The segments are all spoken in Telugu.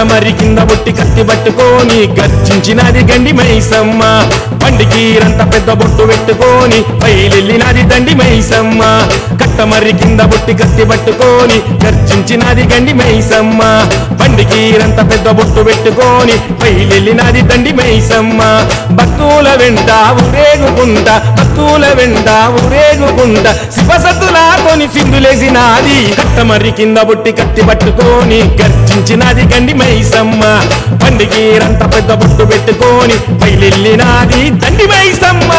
కట్టమరి కింద బొట్టి కత్తి పట్టుకొని గర్జించినది గండి మైసమ్మ పండికీరంత పెద్ద బొట్టు పెట్టుకొని పైలెళ్ళినది దండి మైసమ్మ కట్టమర్రి కింద బొట్టి కత్తి పట్టుకొని గర్జించినది గండి మైసమ్మ పండికీరంత పెద్ద బొట్టు పెట్టుకొని పైలెళ్ళినది దండి మైసమ్మ భక్తుల వెంట ఊరేగుకుంటా భక్తుల వెంట ఊరేగుకుంటా శివసత్తులా కొని సింధులేసినాది కట్టమర్రి కింద బొట్టి కత్తి పట్టుకొని గర్జించినది గండి మైసమ్మ పండికీరంత పెద్ద బొట్టు పెట్టుకొని పైలెళ్ళినాది దండి మైసమ్మ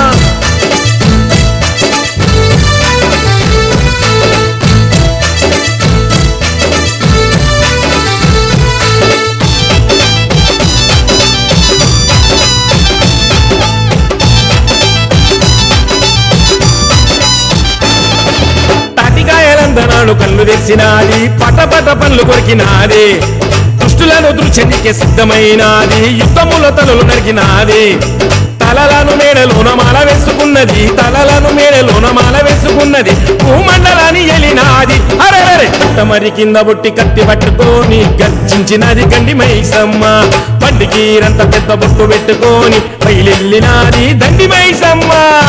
తాటికాయలందనాడు కళ్ళు తెరిచినాది పటపట పళ్ళు కొరికినాది దుష్టులను దృశ్యనికి సిద్ధమైనాది యుద్ధముల తలలు నరికినాది తలలను మేడలోన మాల వేసుకున్నది తలలను మేడలోన మాల వేసుకున్నది భూమండలాన్ని ఎలినాది అరే కట్టమరి కింద బొట్టి కత్తి పట్టుకొని గర్జించినది గండి మైసమ్మ పండికీరంత పెద్ద బొట్టు పెట్టుకొని పైలెళ్ళినాది దండి మైసమ్మ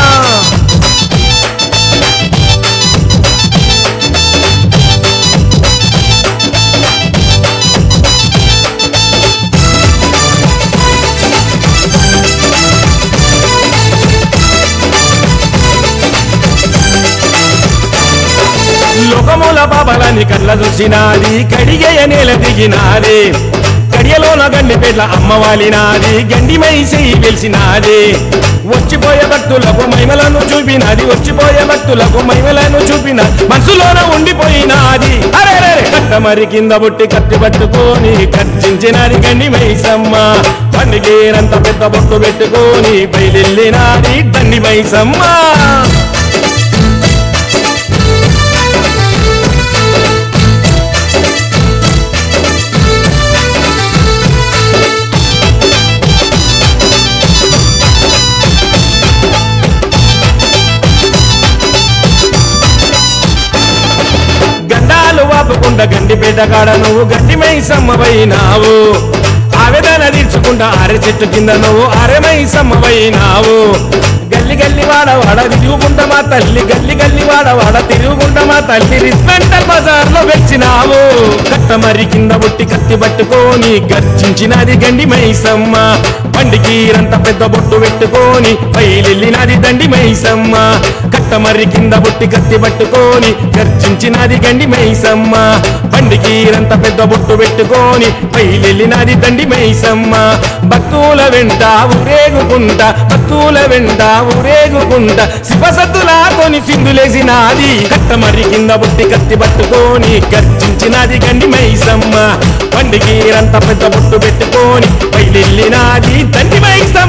లోకముల బాబలని కళ్ళ చూసినాది కడిగేయ నేల దిగినాది కడియలోన గండి పేట్ల అమ్మవాలినాది గండి మైసి వెలిసినాది వచ్చిపోయే భక్తులకు మహిమలను చూపినది వచ్చిపోయే భక్తులకు మహిమలను చూపిన మనసులోన ఉండిపోయినాది అరే కట్టమరి కింద బొట్టి కత్తి పట్టుకొని కర్చించినది గండి మైసమ్మ పండుగేనంత పెద్ద బొట్టు పెట్టుకొని బయలునాది దండి మైసమ్మ గండాలు వాపుకుంటా గండి కాడ నువ్వు గడ్డి మైసమ్మవైనావు ఆవేదన తీర్చుకుంటా అరె చెట్టు కింద నువ్వు అరె మైసమ్మవైనావు గల్లి గల్లి వాడ వాడ తిరుగుకుంటా మా తల్లి గల్లి గల్లి వాడ వాడ తిరుగుకుంటా మా తల్లి రిస్మెంటల్ బజార్ లో వెచ్చినావు కట్టమరి కింద బొట్టి కత్తి పట్టుకొని గర్జించినది గండి మైసమ్మ పండికీరంత పెద్ద బొట్టు పెట్టుకొని పైలెళ్ళినది దండి మైసమ్మ కట్టమర్రి కింద బొట్టి కత్తి పట్టుకొని గర్జించినది గండి మైసమ్మ పండికీరంత పెద్ద బొట్టు పెట్టుకొని పైలెళ్ళినది దండి మైసమ్మ భక్తుల వెంట ఊరేగుకుంటా భక్తుల వెంట ఊరేగుకుంటా శివసత్తులా కొని సింధులేసినాది కట్టమర్రి కింద బొట్టి కత్తి పట్టుకొని గర్జించినది గండి మైసమ్మ పండికీరంత పెద్ద బొట్టు పెట్టుకొని పైలెళ్ళినాది దండి మైసమ్మ